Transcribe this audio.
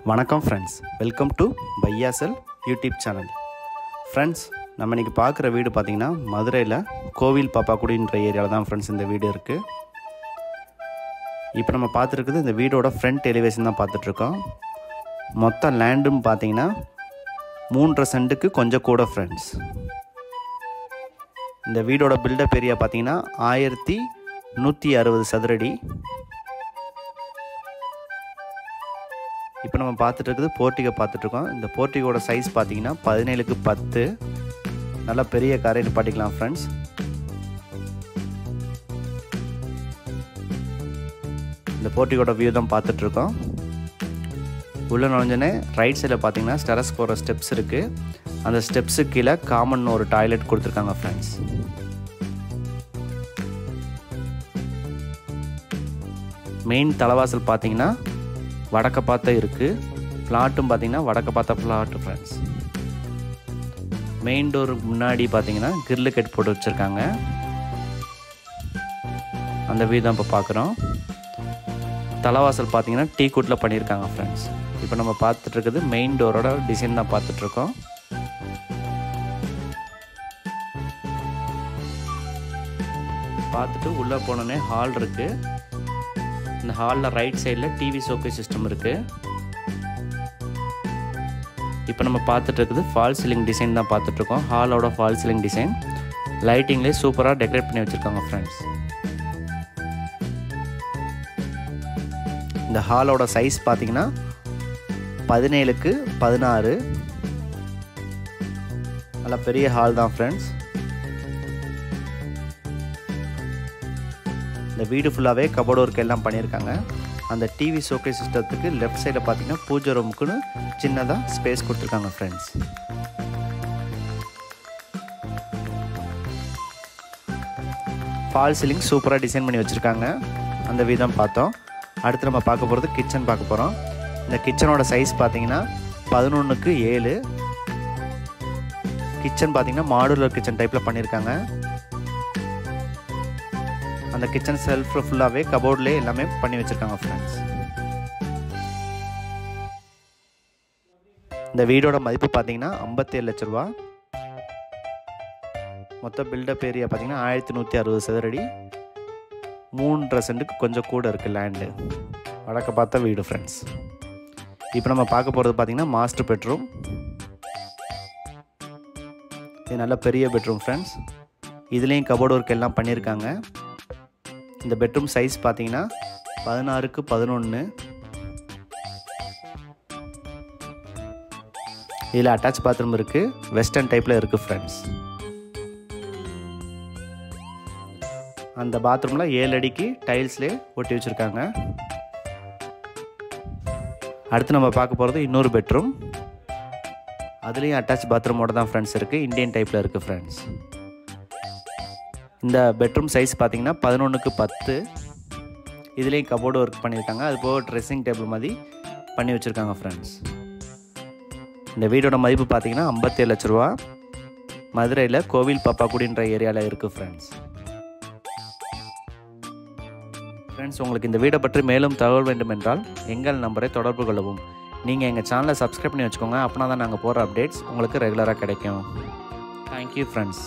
வணக்கம் friends welcome to பையாசல் YouTube channel friends நம்ம இன்றைக்கி பார்க்குற வீடு பார்த்திங்கன்னா மதுரையில் கோவில் பாப்பாக்குடின்ற ஏரியாவில் தான் ஃப்ரெண்ட்ஸ் இந்த வீடு இருக்குது இப்போ நம்ம பார்த்துருக்குது இந்த வீடோட ஃப்ரண்ட் எலிவேஷன் தான் பார்த்துட்ருக்கோம் மொத்த லேண்டும் பார்த்தீங்கன்னா மூன்றரை சென்ட்டுக்கு கொஞ்சம் கூட ஃப்ரெண்ட்ஸ் இந்த வீடோட பில்டப் ஏரியா பார்த்தீங்கன்னா ஆயிரத்தி நூற்றி அறுபது சதுரடி இப்போ நம்ம பார்த்துட்டு இருக்குது போர்ட்டிகை பார்த்துட்ருக்கோம் இந்த போர்ட்டிகோட சைஸ் பார்த்தீங்கன்னா பதினேழுக்கு பத்து நல்லா பெரிய காரை நிப்பாட்டிக்கலாம் ஃப்ரெண்ட்ஸ் இந்த போர்ட்டிகோட வியூ தான் பார்த்துட்ருக்கோம் உள்ளே நுழைஞ்சோன்னே ரைட் சைடில் பார்த்தீங்கன்னா ஸ்டெரஸ் போகிற ஸ்டெப்ஸ் இருக்குது அந்த ஸ்டெப்ஸு கீழே காமன் ஒரு டாய்லெட் கொடுத்துருக்காங்க ஃப்ரெண்ட்ஸ் மெயின் தலைவாசல் பார்த்தீங்கன்னா வடக்க பார்த்த இருக்குது பிளாட்டும் பார்த்தீங்கன்னா வடக்க பார்த்த பிளாட்டு ஃப்ரெண்ட்ஸ் மெயின் டோர் முன்னாடி பார்த்தீங்கன்னா கிரில்லு கட் போட்டு வச்சுருக்காங்க அந்த வீடு தான் இப்போ பார்க்குறோம் தலைவாசல் பார்த்தீங்கன்னா டீ கூட்டில் பண்ணியிருக்காங்க ஃப்ரெண்ட்ஸ் இப்போ நம்ம பார்த்துட்டு இருக்குது மெயின் டோரோட டிசைன் தான் பார்த்துட்ருக்கோம் பார்த்துட்டு உள்ளே போனோடனே ஹால் இருக்குது இந்த ஹாலில் ரைட் சைடில் டிவி சோக்கே சிஸ்டம் இருக்குது இப்போ நம்ம பார்த்துட்டு இருக்குது ஃபால் சீலிங் டிசைன் தான் பார்த்துட்ருக்கோம் ஹாலோட ஃபால் சீலிங் டிசைன் லைட்டிங்லேயே சூப்பராக டெக்கரேட் பண்ணி வச்சுருக்காங்க ஃப்ரெண்ட்ஸ் இந்த ஹாலோட சைஸ் பார்த்தீங்கன்னா பதினேழுக்கு பதினாறு நல்லா பெரிய ஹால் தான் ஃப்ரெண்ட்ஸ் இந்த வீடு ஃபுல்லாகவே கபோர்டு ஒர்க் எல்லாம் பண்ணியிருக்காங்க அந்த டிவி சோக்கே சிஸ்டத்துக்கு லெஃப்ட் சைடில் பார்த்தீங்கன்னா பூஜை ரூமுக்குன்னு சின்னதாக ஸ்பேஸ் கொடுத்துருக்காங்க ஃப்ரெண்ட்ஸ் ஃபால் சீலிங் சூப்பராக டிசைன் பண்ணி வச்சுருக்காங்க அந்த வீதம் பார்த்தோம் அடுத்து நம்ம பார்க்க போகிறது கிச்சன் பார்க்க போகிறோம் இந்த கிச்சனோட சைஸ் பார்த்தீங்கன்னா பதினொன்றுக்கு ஏழு கிச்சன் பார்த்தீங்கன்னா மாடுலர் கிச்சன் டைப்பில் பண்ணியிருக்காங்க அந்த கிச்சன் செல்ஃப் ஃபுல்லாகவே கபோர்ட்லேயே எல்லாமே பண்ணி வச்சுருக்காங்க ஃப்ரெண்ட்ஸ் இந்த வீடோட மதிப்பு பார்த்தீங்கன்னா ஐம்பத்தேழு லட்ச ரூபா மொத்த பில்டப் ஏரியா பார்த்தீங்கன்னா ஆயிரத்தி நூற்றி அறுபது சதுரடி மூன்றரை சென்ட்டுக்கு கொஞ்சம் கூட இருக்குது லேண்டு வடக்க பார்த்த வீடு ஃப்ரெண்ட்ஸ் இப்போ நம்ம பார்க்க போகிறது பார்த்தீங்கன்னா மாஸ்டர் பெட்ரூம் இது நல்ல பெரிய பெட்ரூம் ஃப்ரெண்ட்ஸ் இதுலேயும் கபோர்டு ஒர்க் எல்லாம் பண்ணியிருக்காங்க இந்த பெட்ரூம் சைஸ் பார்த்தீங்கன்னா பதினாறுக்கு பதினொன்று இதில் அட்டாச் பாத்ரூம் இருக்குது வெஸ்டர்ன் டைப்பில் இருக்குது ஃப்ரெண்ட்ஸ் அந்த பாத்ரூமில் ஏழு அடிக்கு டைல்ஸ்லேயே ஒட்டி வச்சுருக்காங்க அடுத்து நம்ம பார்க்க போகிறது இன்னொரு பெட்ரூம் அதுலேயும் அட்டாச் பாத்ரூமோட தான் ஃப்ரெண்ட்ஸ் இருக்குது இந்தியன் டைப்பில் இருக்குது ஃப்ரெண்ட்ஸ் இந்த பெட்ரூம் சைஸ் பார்த்தீங்கன்னா பதினொன்றுக்கு பத்து இதுலேயும் கபோர்டு ஒர்க் பண்ணியிருக்காங்க அது போக ட்ரெஸ்ஸிங் டேபிள் மாதிரி பண்ணி வச்சுருக்காங்க ஃப்ரெண்ட்ஸ் இந்த வீடோட மதிப்பு பார்த்தீங்கன்னா ஐம்பத்தேழு லட்ச ரூபா மதுரையில் கோவில் பாப்பாக்குடின்ற ஏரியாவில் இருக்குது ஃப்ரெண்ட்ஸ் ஃப்ரெண்ட்ஸ் உங்களுக்கு இந்த வீடை பற்றி மேலும் தகவல் வேண்டும் என்றால் எங்கள் நம்பரை தொடர்பு கொள்ளவும் நீங்கள் எங்கள் சேனலை சப்ஸ்கிரைப் பண்ணி வச்சுக்கோங்க அப்படின்னா தான் நாங்கள் போகிற அப்டேட்ஸ் உங்களுக்கு ரெகுலராக கிடைக்கும் தேங்க்யூ ஃப்ரெண்ட்ஸ்